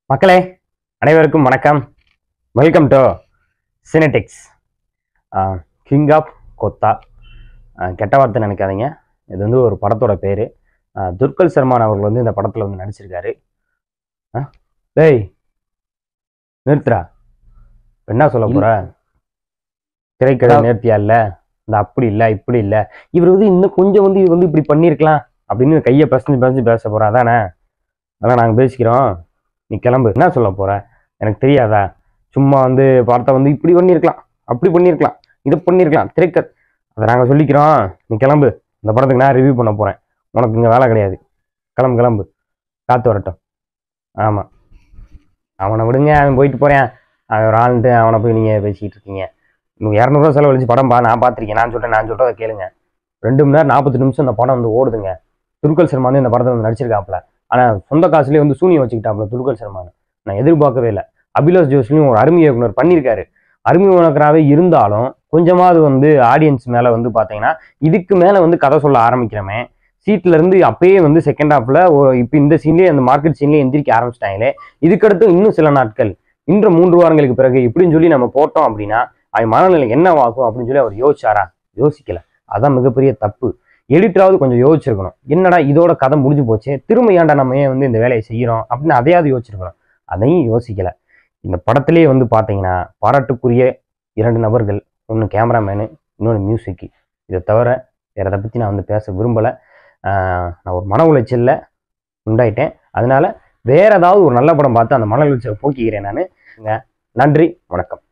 மக்களே அனைவருக்கும் வணக்கம் welcome to Cinetics King of Kotha ஆஹ் கெட்ட வார்த்தை நினைக்காதீங்க இது வந்து ஒரு படத்தோட பேர் துர்கல் சல்மான் அவர்கள் வந்து இந்த படத்தில் வந்து நடிச்சிருக்காரு ஆ? டேய் நிறுத்துறா இப்ப என்ன சொல்ல போற திரைக்கதை நேர்த்தியா இல்ல இந்த அப்படி இல்ல இப்படி இல்ல இவர் வந்து இன்னும் கொஞ்சம் வந்து இது வந்து இப்படி பண்ணியிருக்கலாம் அப்படின்னு கையை பசஞ்சு பசஞ்சு பேச போறா அதானே அதான் நாங்கள் பேசிக்கிறோம் நீ கிளம்பு என்ன சொல்ல போற எனக்கு தெரியாதா சும்மா வந்து படத்தை வந்து இப்படி பண்ணியிருக்கலாம் அப்படி பண்ணியிருக்கலாம் இதை பண்ணியிருக்கலாம் திரைக்க அதை நாங்கள் சொல்லிக்கிறோம் நீ கிளம்பு இந்த படத்துக்கு நான் ரிவ்யூ பண்ண போகிறேன் உனக்கு இங்கே வேலை கிடையாது கிளம்பு கிளம்பு காற்று வரட்டும் ஆமாம் அவனை விடுங்க அவன் போயிட்டு போகிறேன் அவன் ஒரு ஆளுன்ட்டு அவனை போய் நீங்கள் பேசிக்கிட்டு இருக்கீங்க இன்னும் இரநூறுவா செலவழிச்சு படம் பா நான் பார்த்துருக்கேன் நான் சொல்கிறேன் நான் சொல்கிறத கேளுங்க ரெண்டு மணி நேரம் நாற்பது நிமிஷம் இந்த படம் வந்து ஓடுதுங்க துருக்கல் சர்மா வந்து இந்த படத்தை வந்து நடிச்சிருக்காப்புல ஆனால் சொந்த காசுலேயே வந்து சூனியம் வச்சுக்கிட்டாப்புல துருக்கல் சர்மான் நான் எதிர்பார்க்கவே இல்லை அபிலாஷ் ஜோஷ்லையும் ஒரு அருமை இயக்குனர் பண்ணியிருக்காரு அருமை இயக்குனராகவே இருந்தாலும் கொஞ்சமாவது வந்து ஆடியன்ஸ் மேலே வந்து பார்த்தீங்கன்னா இதுக்கு மேலே வந்து கதை சொல்ல ஆரம்பிக்கிறமே சீட்ல இருந்து அப்பயே வந்து செகண்ட் ஹாஃப்ல இப்போ இந்த சீன்லேயே அந்த மார்க்கெட் சீன்லேயே எந்திரிக்க ஆரம்பிச்சிட்டாங்களே இதுக்கடுத்து இன்னும் சில நாட்கள் இன்று மூன்று வாரங்களுக்கு பிறகு இப்படின்னு சொல்லி நம்ம போட்டோம் அப்படின்னா அவன் மனநிலை என்னவாகும் அப்படின்னு சொல்லி அவர் யோசிச்சாரா யோசிக்கல அதான் மிகப்பெரிய தப்பு எடிட்டராவது கொஞ்சம் யோசிச்சிருக்கணும் என்னடா இதோட கதை முடிஞ்சு போச்சு திரும்ப ஏன்டா நம்ம ஏன் வந்து இந்த வேலையை செய்கிறோம் அப்படின்னு அதையாவது யோசிச்சிருக்கணும் அதையும் யோசிக்கல இந்த படத்திலேயே வந்து பார்த்தீங்கன்னா பாராட்டுக்குரிய இரண்டு நபர்கள் ஒன்று கேமராமேனு இன்னொன்று மியூசிக்கு இதை தவிர வேற எதை பற்றி நான் வந்து பேச விரும்பலை நான் ஒரு மன உளைச்சலில் உண்டாயிட்டேன் அதனால வேற ஏதாவது ஒரு நல்ல படம் பார்த்து அந்த மன உளைச்சலை போக்கிக்கிறேன் நான் நன்றி வணக்கம்